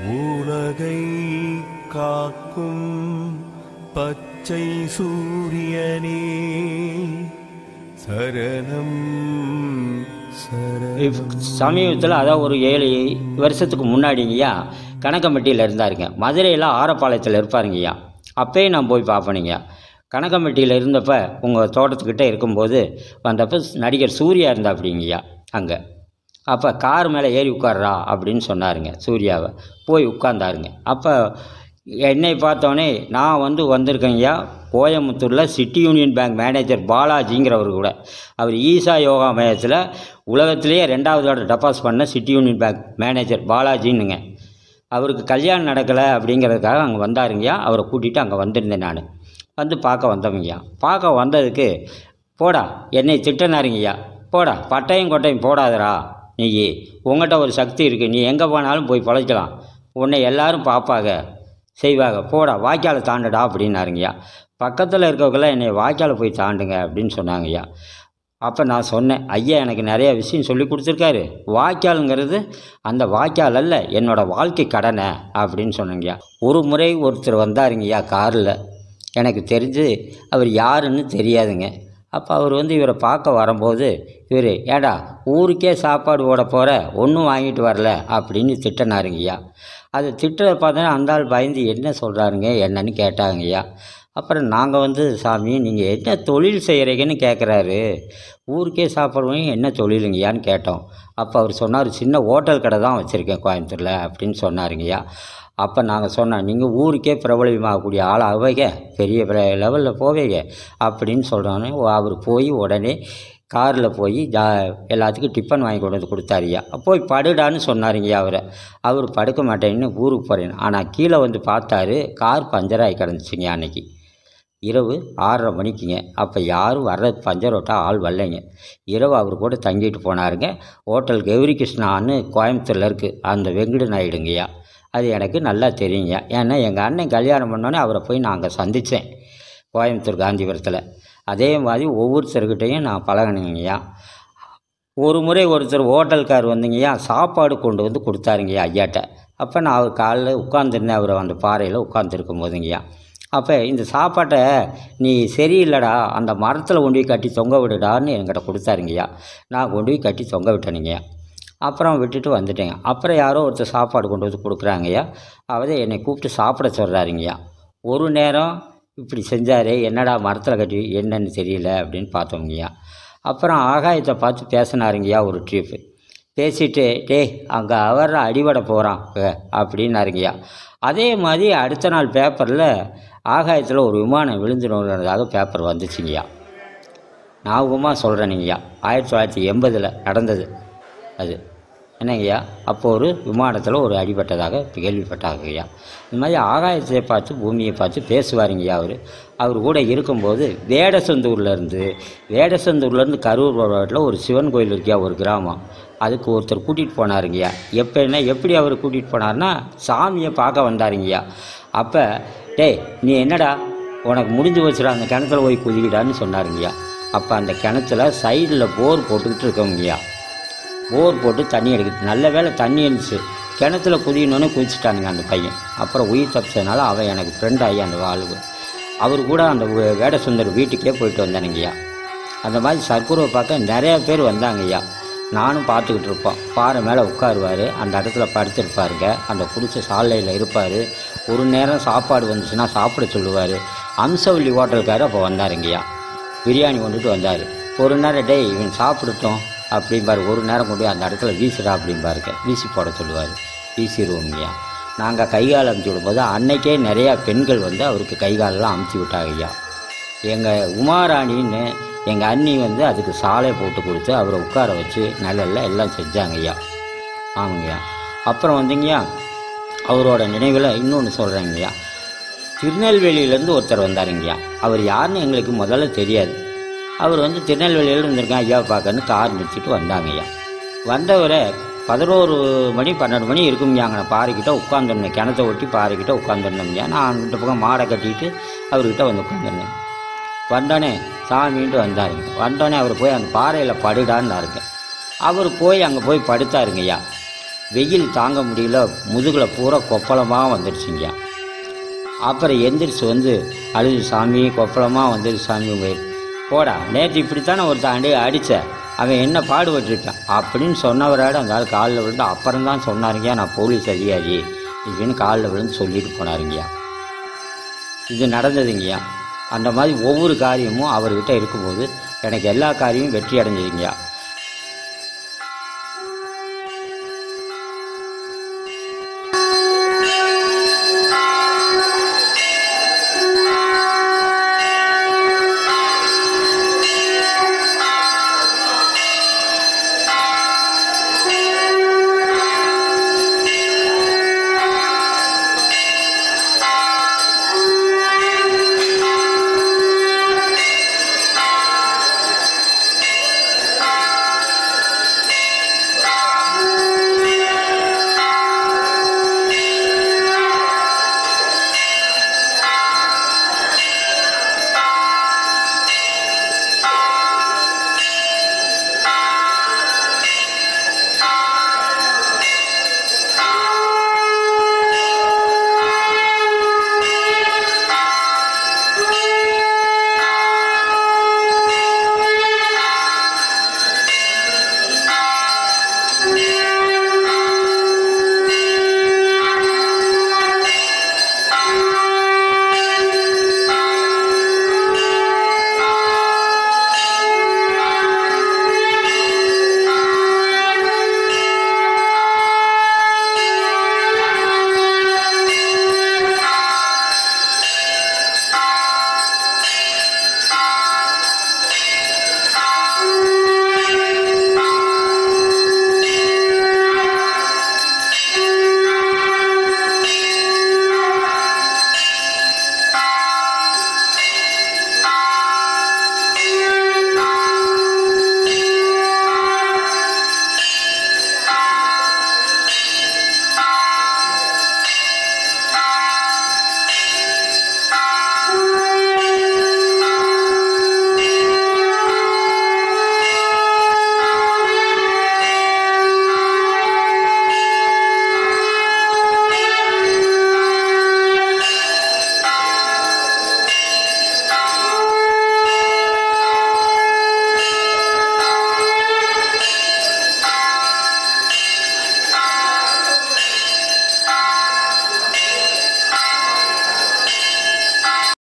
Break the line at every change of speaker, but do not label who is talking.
உலகை காக்கும் பச்சை சூரியனே சரணம் சரணம்
சமீபத்தில் அதான் ஒரு ஏழு வருஷத்துக்கு முன்னாடிங்கய்யா கணக்கம்பட்டியில் இருந்தாருங்க மதுரையில் ஆரப்பாளையத்தில் இருப்பாருங்கய்யா அப்பயே நான் போய் பார்ப்பேனுங்கய்யா கணக்கம்பட்டியில் இருந்தப்ப உங்கள் தோட்டத்துக்கிட்ட இருக்கும்போது வந்தப்போ நடிகர் சூர்யா இருந்தா அப்படிங்கய்யா அங்கே அப்போ கார் மேலே ஏறி உட்கார்றா அப்படின்னு சொன்னாருங்க சூர்யாவை போய் உட்கார்ந்தாருங்க அப்போ என்னை பார்த்தோன்னே நான் வந்து வந்திருக்கேங்கய்யா கோயம்புத்தூரில் சிட்டி யூனியன் பேங்க் மேனேஜர் பாலாஜிங்கிறவர் கூட அவர் ஈசா யோகா மையத்தில் உலகத்திலேயே ரெண்டாவது இடம் டெபாசிட் பண்ண சிட்டி யூனியன் பேங்க் மேனேஜர் பாலாஜின்னுங்க அவருக்கு கல்யாணம் நடக்கலை அப்படிங்கிறதுக்காக அங்கே வந்தாருங்கய்யா அவரை கூட்டிகிட்டு அங்கே வந்திருந்தேன் நான் வந்து பார்க்க வந்தவங்கய்யா பார்க்க வந்ததுக்கு போடா என்னை திட்டினாருங்கய்யா போடா பட்டையும் கொட்டையும் போடாதடா நீ உங்கள்கிட்ட ஒரு சக்தி இருக்குது நீ எங்கே போனாலும் போய் பழைக்கலாம் உன்னை எல்லாரும் பார்ப்பாங்க செய்வாங்க போடா வாய்க்காலை தாண்டுடா அப்படின்னாருங்கய்யா பக்கத்தில் இருக்கவங்களாம் என்னை வாய்க்காலை போய் தாண்டுங்க அப்படின்னு சொன்னாங்கய்யா அப்போ நான் சொன்னேன் ஐயா எனக்கு நிறைய விஷயம் சொல்லி கொடுத்துருக்காரு வாய்க்காலுங்கிறது அந்த வாய்க்கால் அல்ல என்னோட வாழ்க்கை கடனை அப்படின்னு சொன்னேங்கய்யா ஒரு முறை ஒருத்தர் வந்தாருங்கய்யா காரில் எனக்கு தெரிஞ்சு அவர் யாருன்னு தெரியாதுங்க அப்போ அவர் வந்து இவரை பார்க்க வரும்போது இவர் ஏடா ஊருக்கே சாப்பாடு ஓட போகிற ஒன்றும் வாங்கிட்டு வரல அப்படின்னு திட்டினாருங்கய்யா அது திட்டுறத பார்த்தோன்னா அந்த ஆள் பயந்து என்ன சொல்கிறாருங்க என்னன்னு கேட்டாங்கய்யா அப்புறம் நாங்கள் வந்து சாமி நீங்கள் என்ன தொழில் செய்கிறீங்கன்னு கேட்குறாரு ஊருக்கே சாப்பிடுவோம் என்ன தொழிலுங்கய்யான்னு கேட்டோம் அப்போ அவர் சொன்னார் சின்ன ஹோட்டல் கடை தான் வச்சுருக்கேன் கோயம்புத்தூரில் அப்படின்னு சொன்னாருங்கய்யா அப்போ நாங்கள் சொன்னோம் நீங்கள் ஊருக்கே பிரபலமாகக்கூடிய ஆள் ஆவீங்க பெரிய பெரிய லெவலில் போவீங்க அப்படின்னு சொல்கிறோன்னே அவர் போய் உடனே காரில் போய் ஜா எல்லாத்துக்கும் டிஃபன் வாங்கி கொண்டு வந்து கொடுத்தாருய்யா போய் படுடான்னு சொன்னாருங்கய்யா அவரை அவர் படுக்க மாட்டேன்னு ஊருக்கு போகிறேன் ஆனால் கீழே வந்து பார்த்தாரு கார் பஞ்சராகி கிடந்துச்சுங்க அன்னைக்கு இரவு ஆறரை மணிக்குங்க அப்போ யாரும் வர்ற பஞ்சர் ஓட்ட ஆள் வரலைங்க இரவு அவர் கூட தங்கிட்டு போனாருங்க ஹோட்டல் கௌரி கிருஷ்ணான்னு கோயம்புத்தூரில் இருக்குது அந்த வெங்கடு நாயுடுங்கய்யா அது எனக்கு நல்லா தெரியுங்க ஏன்னா எங்கள் அண்ணன் கல்யாணம் பண்ணோன்னே அவரை போய் நான் அங்கே சந்தித்தேன் கோயம்புத்தூர் காந்திபுரத்தில் அதே மாதிரி ஒவ்வொருத்தர்கிட்டையும் நான் பழகினேங்கய்யா ஒரு முறை ஒருத்தர் ஹோட்டல்கார் வந்துங்கய்யா சாப்பாடு கொண்டு வந்து கொடுத்தாருங்கய்யா ஐயாட்ட அப்போ நான் அவர் காலைல உட்காந்துருந்தேன் அவர் அந்த பாறையில் உட்காந்துருக்கும் போதுங்கய்யா அப்போ இந்த சாப்பாட்டை நீ சரியில்லைடா அந்த மரத்தில் கொண்டு போய் கட்டி தொங்க விடுடான்னு என்கிட்ட கொடுத்தாருங்கய்யா நான் கொண்டு போய் கட்டி தொங்க விட்டேனுங்கய்யா அப்புறம் விட்டுட்டு வந்துட்டேங்க அப்புறம் யாரோ ஒருத்தர் சாப்பாடு கொண்டு வந்து கொடுக்குறாங்கய்யா அவரே என்னை கூப்பிட்டு சாப்பிட சொல்கிறாருங்கய்யா ஒரு நேரம் இப்படி செஞ்சார் என்னடா மரத்தில் கட்டி என்னன்னு தெரியல அப்படின்னு பார்த்தோங்கய்யா அப்புறம் ஆகாயத்தை பார்த்து பேசினாருங்கய்யா ஒரு ட்ரிப்பு பேசிட்டு டேய் அங்கே அவர் அடிபட போகிறான் அப்படின்னாருங்கய்யா அதே மாதிரி அடுத்த நாள் பேப்பரில் ஆகாயத்தில் ஒரு விமானம் விழுந்துடுறதாக பேப்பர் வந்துச்சுங்கய்யா ஞாபகமாக சொல்கிறேனுங்கய்யா ஆயிரத்தி தொள்ளாயிரத்தி எண்பதில் நடந்தது அது என்னங்கய்யா அப்போ ஒரு விமானத்தில் ஒரு அடிபட்டதாக கேள்விப்பட்டாங்கய்யா இந்த மாதிரி ஆகாயத்தை பார்த்து பூமியை பார்த்து பேசுவாருங்கய்யா அவர் அவர் கூட இருக்கும்போது வேடசந்தூர்லேருந்து வேடசந்தூர்லேருந்து கரூர் ரோட்டில் ஒரு சிவன் கோயில் இருக்கியா ஒரு கிராமம் அதுக்கு ஒருத்தர் கூட்டிகிட்டு போனாருங்கய்யா எப்போன்னா எப்படி அவர் கூட்டிகிட்டு போனார்னா சாமியை பார்க்க வந்தாருங்கய்யா அப்போ டேய் நீ என்னடா உனக்கு முடிஞ்சு வச்சுடா அந்த கிணத்துல போய் குதிக்கிடான்னு சொன்னாருங்கய்யா அப்போ அந்த கிணத்துல சைடில் போர் போட்டுக்கிட்டு இருக்கவங்கய்யா போர் போட்டு தண்ணி எடுக்குது நல்ல வேளை தண்ணி இருந்துச்சு கிணத்துல குதிக்கணுன்னு குதிச்சிட்டானுங்க அந்த பையன் அப்புறம் உயிர் தப்பிச்சதுனால அவன் எனக்கு ஃப்ரெண்ட் ஆகி அந்த ஆளு அவர் கூட அந்த வே- வேடசுந்தர் வீட்டுக்கே போயிட்டு வந்தானுங்கய்யா அந்த மாதிரி சர்க்குருவை பார்க்க நிறைய பேர் வந்தாங்கய்யா நானும் பார்த்துக்கிட்டு இருப்போம் பாறை மேலே உட்காருவார் அந்த இடத்துல படுத்திருப்பாருங்க அந்த பிடிச்ச சாலையில் இருப்பார் ஒரு நேரம் சாப்பாடு வந்துச்சுன்னா சாப்பிட சொல்லுவார் அம்சவள்ளி ஹோட்டலுக்கார் அப்போ வந்தாருங்கய்யா பிரியாணி கொண்டுட்டு வந்தார் ஒரு நேரம் டேய் இவன் சாப்பிடட்டும் அப்படிம்பாரு ஒரு நேரம் கொண்டு போய் அந்த இடத்துல வீசுடா அப்படிம்பாருங்க வீசி போட சொல்லுவார் வீசிடுவோங்கய்யா நாங்கள் கைகால் அமுத்தி விடும்போது அன்னைக்கே நிறையா பெண்கள் வந்து அவருக்கு கைகாலெல்லாம் அமுத்தி விட்டாங்க ஐயா எங்கள் உமாராணின்னு எங்கள் அண்ணி வந்து அதுக்கு சாலை போட்டு கொடுத்து அவரை உட்கார வச்சு நிழல்ல எல்லாம் செஞ்சாங்க ஐயா ஆமாங்கய்யா அப்புறம் வந்துங்கய்யா அவரோட நினைவில் இன்னொன்று சொல்கிறேங்கய்யா திருநெல்வேலியிலேருந்து ஒருத்தர் வந்தாருங்கய்யா அவர் யாருன்னு எங்களுக்கு முதல்ல தெரியாது அவர் வந்து திருநெல்வேலியில் இருந்திருக்கேன் ஐயா பார்க்கன்னு கார் நிறுத்திட்டு வந்தாங்கய்யா வந்தவரை பதினோரு மணி பன்னெண்டு மணி இருக்குங்கய்யா அங்கே பாறைக்கிட்ட உட்காந்துருந்தேன் கிணத்த ஒட்டி பாறைக்கிட்ட உட்காந்துருந்தோம்யா நான் இந்த பக்கம் மாடை கட்டிட்டு அவர்கிட்ட வந்து உட்காந்துருந்தேன் வந்தோடனே சாமின்ட்டு வந்தாருங்க வந்தோடனே அவர் போய் அந்த பாறையில் படுடான்னாருங்க அவர் போய் அங்கே போய் படுத்தாருங்கய்யா வெயில் தாங்க முடியல முதுகில் பூரா கொப்பளமாக வந்துடுச்சுங்க அப்புறம் எந்திரிச்சு வந்து அழுது சாமி கொப்பளமாக வந்துடு சாமி உயிர் போடா நேற்று இப்படித்தானே ஒருத்தன் அடி அடித்த அவன் என்ன பாடுபட்டிருக்கான் அப்படின்னு சொன்னவரோட அந்த ஆள் காலில் விழுந்து அப்புறம் தான் சொன்னாருங்க நான் போலீஸ் அதிகாரி இப்படின்னு காலில் விழுந்து சொல்லிட்டு போனாருங்கய்யா இது நடந்ததுங்கய்யா அந்த மாதிரி ஒவ்வொரு காரியமும் அவர்கிட்ட இருக்கும்போது எனக்கு எல்லா காரியமும் வெற்றி அடைஞ்சதுங்கய்யா